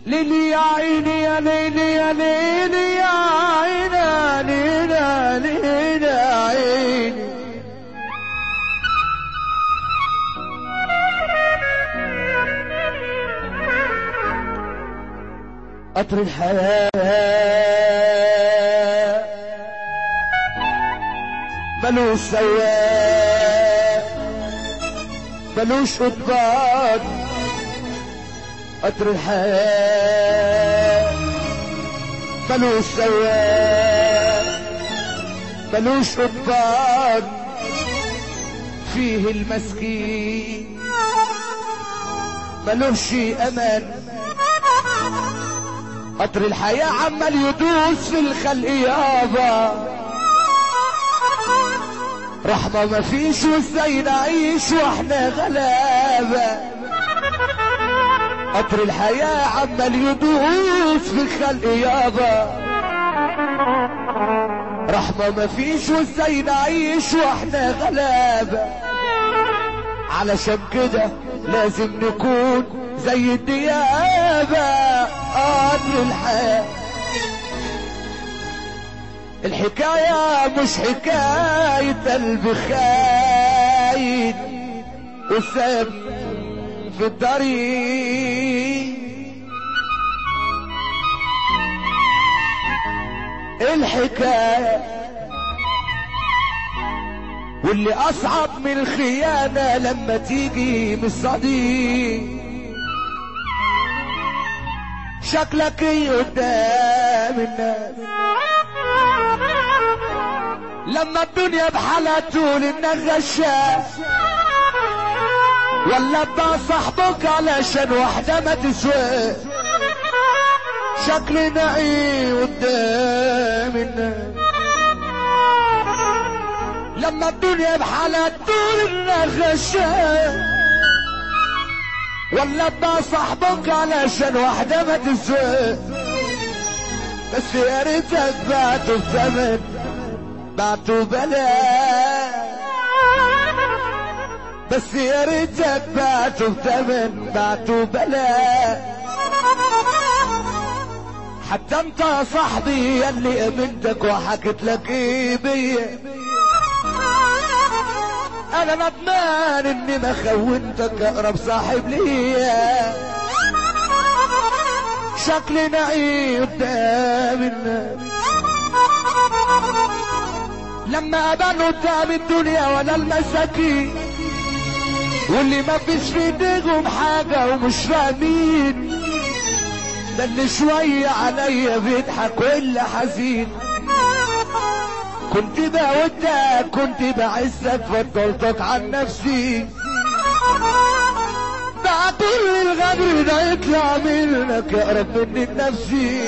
ليلي يا عيني يا ليلي يا ليلي يا عيني يا ليلي يا ليلي يا عيني قطر الحياة ملوش سواق ملوش قضبان قطر الحياة ملوش سواق ملوش قضبان فيه المسكين ملوش امان قطر الحياة عمال يدوس في الخلق يابا رحمة مفيش وازاي نعيش واحنا غلابة قطر الحياة عمال يدوس في الخلق يابا رحمة مفيش وازاي نعيش واحنا غلابة علشان كده لازم نكون زي الديابة قدر الحياة الحكاية مش حكاية قلب خاين وساب في الطريق الحكاية واللي أصعب من الخيانة لما تيجي من الصديق شكلك ايه قدام الناس لما الدنيا بحالها تقول انك غشاش ولا ابقى صاحبك علشان واحدة ما تسواش شكلنا ايه قدام الناس لما الدنيا بحالها تقول انك غشاش ولا ابقى صاحبك علشان واحدة ما تسواش بس يا ريتك بعته بثمن بعته بلاش بس يا ريتك بعته بثمن بعته بلاش حتى انت يا صاحبي يلي امنتك وحكيت لك ايه بيا انا ندمان اني ما خونتك اقرب صاحب ليا شكلنا ايه قدام الناس لما ابان قدام الدنيا ولا المساكين واللي ما فيش في ايديهم حاجة ومش فاهمين ده اللي شوية عليا بيضحك واللي حزين كنت بودك كنت بعزك فضلتك عن نفسي بقى كل الغدر ده يطلع منك يقرب مني لنفسي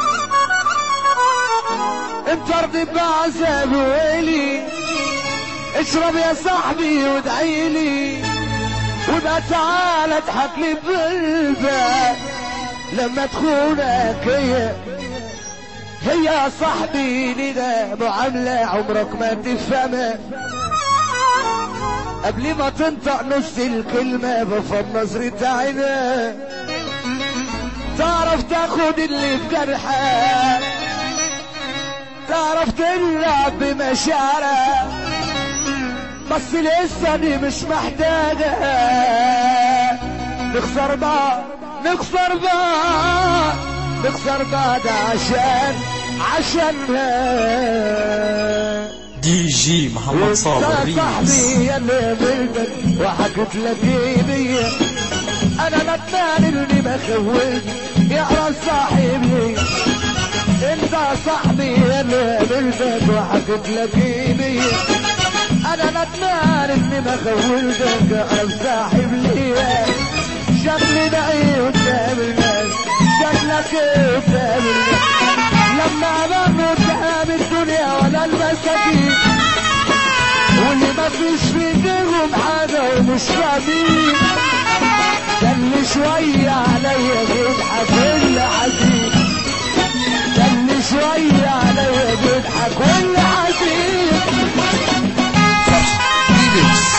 انت ارضي بعذاب ويلي اشرب يا صاحبي وادعي لي وبقى تعالى اضحك لي بقلبك لما تخونك هي هي يا صاحبي لده معاملة عمرك ما تفهمها قبل ما تنطق نص الكلمة بفضل نظرة عينها تعرف تاخد اللي في جرحك تعرف تلعب بمشاعرك بس لسه دي مش محتاجة نخسر بعض نخسر بعض نخسر بعض عشان عشانها دي جي محمد صابر يا ريمكس صاحبي يا اللي قابلتك وحكيت لك ايدي انا ندمان اني ما خولت يقرا صاحبي انت يا صاحبي يا اللي قابلتك وحكيت لك ايدي انا ندمان اني ما خولتك يقرا صاحب ليا شكلي ده ايه قدام الناس شكلك ايه قدام الناس لما امام قدام الدنيا ولا المساكين واللي ما فيش في ايديهم حاجة ومش فاهمين كان شوية عليا بيضحك واللي حزين كان شوية عليا بيضحك واللي حزين ريمكس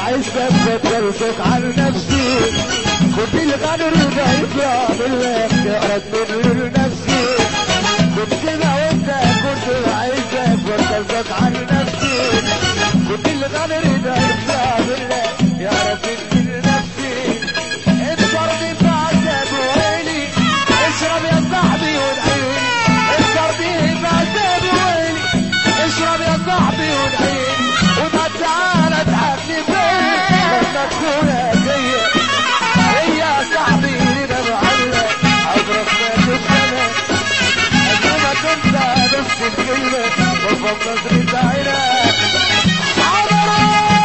عزك فكرتك عن نفسي كنت الغدر ده يطلع منك يقرب من نفسي كنت كده وانت كنت عايزك فكرتك عن نفسي كنت الغدر ده يطلع منك يا رب من نفسي الضرب بعذاب ويلي اشرب يا صاحبي وادعيلي الضرب بعذاب ويلي اشرب يا صاحبي وادعيلي وما تعالى تعبني فيا لما تكون هدية هي يا صاحبي لنا معلق عمرك ما تفهمها قبل ما تنسى نص الكلمة وفوق نظرة عينك حضروا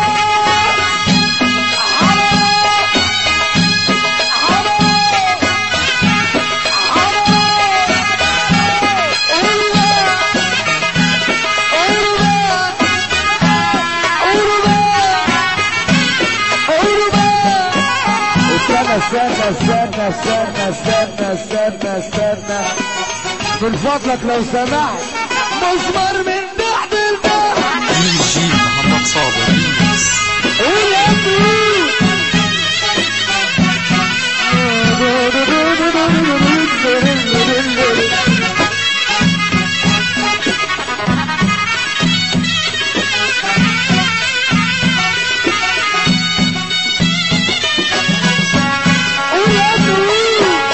استنى استنى استنى استنى استنى استنى استنى من فضلك لو سمحت مزمر من تحت البحر دي جي محمد صابر ريمكس قول يا ابني قول يا ابني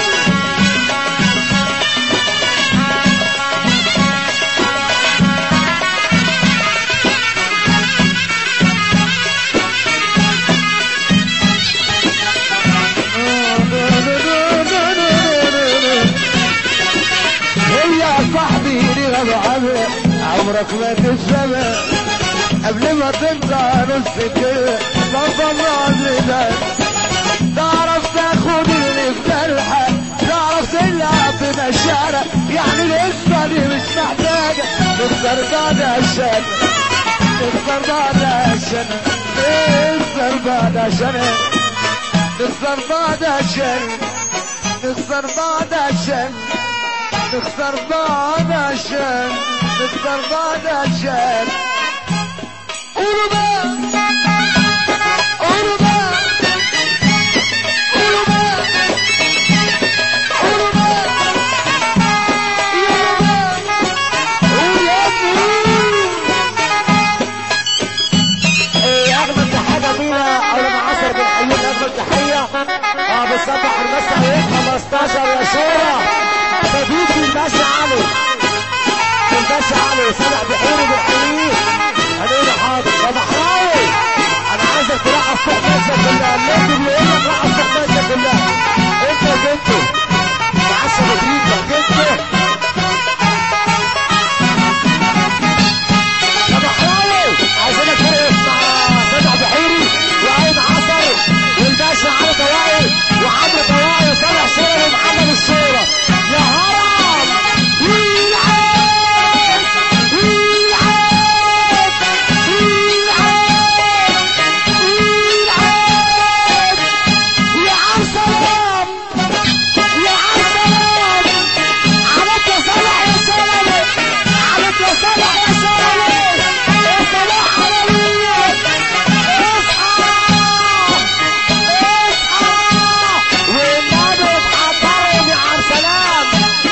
هي يا صاحبي رغم عمرك عمرك ما تفهمها قبل ما تنسى نص كده ما الله تعرف تاخد اللي في جرحك تعرف تلعب بمشاعرك يعني القصة دي مش محتاجة نخسر بعد عشان نخسر بعد عشان نخسر بعد عشان نخسر بعد عشان نخسر بعد عشان نخسر بعد عشان نخسر بعد عشان قولوا بقى قولوا بقى قولوا بقى قولوا بقى يلا بقى قول يا ابني ايه اجمل تحيه جميله اول ما عصر بنحييك اجمل تحيه اه بنصبح الناس عليك 15 يا شورى صديقي الباشا علي الباشا علي سامع بحيري بنحييه هنقول حاضر يا بحراوي انا عايزك ترقص فوق مصر كلها النادي بيقول لك رقص فوق مصر كلها انت يا جدو معسل بيك يا جدو يا بحراوي عايزينك ترقص مع سامع بحيري وعين عصر والباشا علي طوائي وعمرو طوائي وصالح شورى ومحمد الشورى يا هرم يلعب يلعب يلعب يلعب يا عم سلام يا عم سلام عليك يا صالح يا سلام عليك يا صالح يا سلام يا صلاح علوية اصحى اصحى والنبي اتحضروا يا عم سلام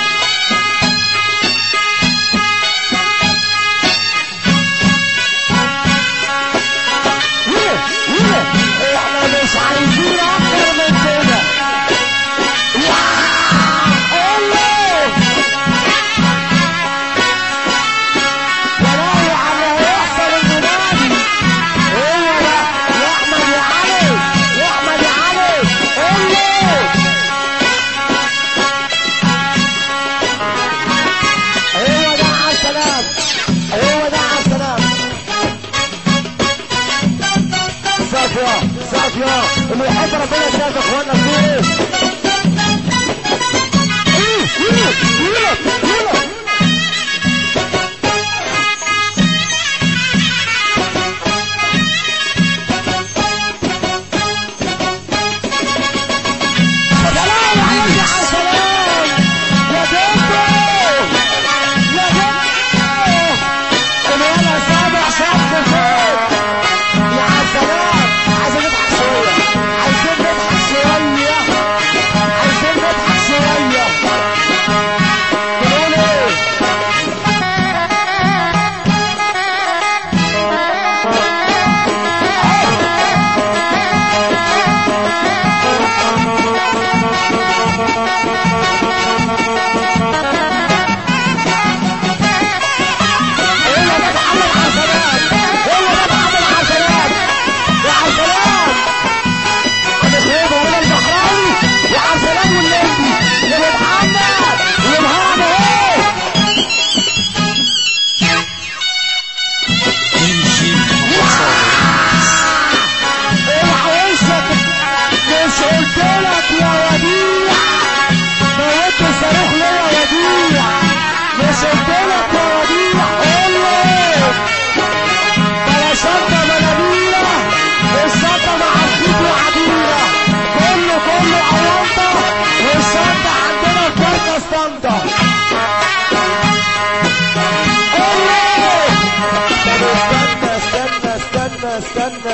يه يه احنا مش عايزين اكتر من كده ياه الله بلاقي على يحصل المنادي هو ده يا احمد يا علي يا احمد يا علي الله هو ده على السلام هو ده على السلام صافية صافية اللي يحب ربنا يسعدك اخوانا فيه ايه ايه ايه ايه سلام عليك يا سلام يا جدو يا جدو الولد سابع شاب فوق يا سلام عايز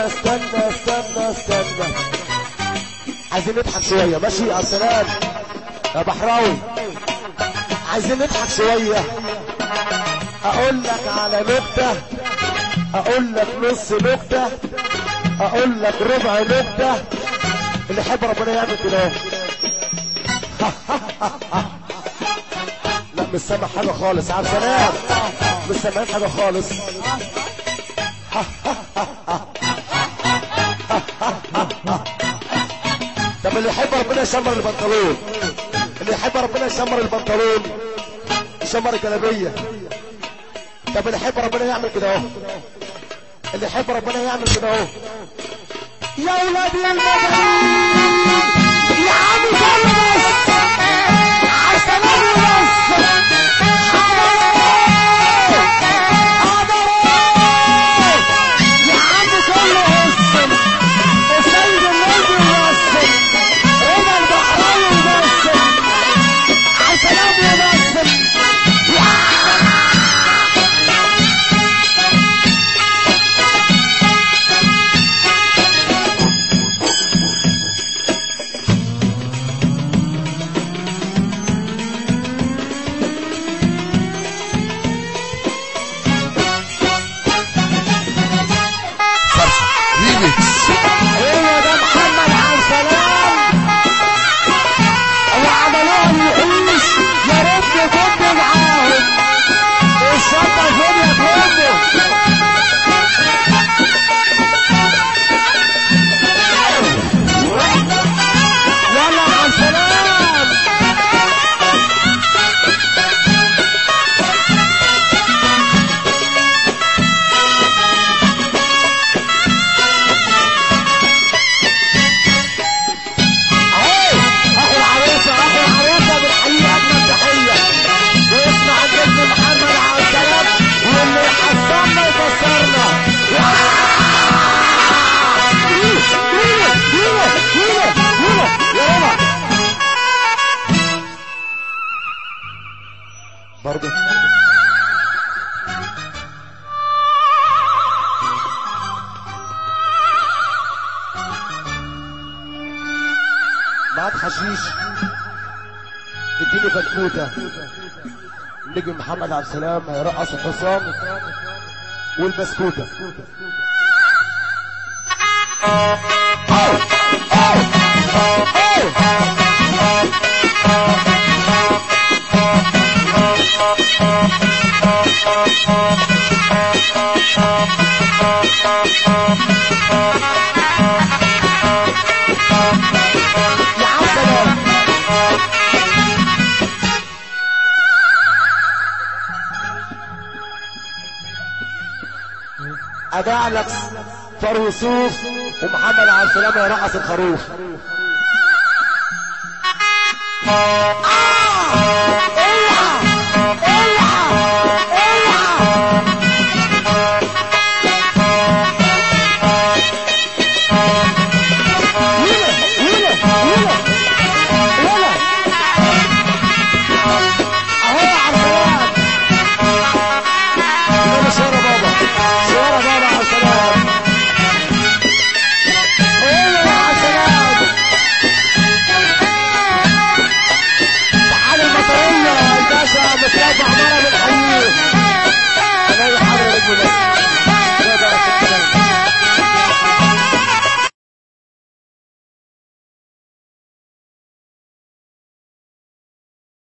استنى استنى استنى استنى عايزين نضحك شوية ماشي يا سلام يا بحراوي عايزين نضحك شوية اقول لك على نكتة اقول لك نص نكتة اقول لك ربع نكتة اللي يحب ربنا يعمل كده لا مش سامع حاجة خالص عبد السلام مش سامعين حاجة خالص طب اللي يحب ربنا يشمر البنطلون اللي يحب ربنا يشمر البنطلون يشمر الجلابيه طب اللي يحب ربنا يعمل كده اهو اللي يحب ربنا يعمل كده اهو يا ولاد المدنيين يا عم كله بس عسلام بس يا عم كله هسم وسيد النبي وبسم رضا البحراوي وبسم عسلام وبسم فرحة ريميكس هو ده محمد عبد السلام وعملوها الوحوش يا رب كن معاهم الشطة فين يا كله يلا مع السلام اهو اخو العروسه اخو العروسه بالحقيقه اجمل تحيه واسمع النجم محمد عبد السلام واللي يحصلنا يكسرنا برضه معاك حشيش اديني فتفوتة النجم محمد عبد السلام هيرقص الحصان والبسكوتة يا عم سلام اداع لك فرو صوف ومحمد عبد السلام يرقص الخروف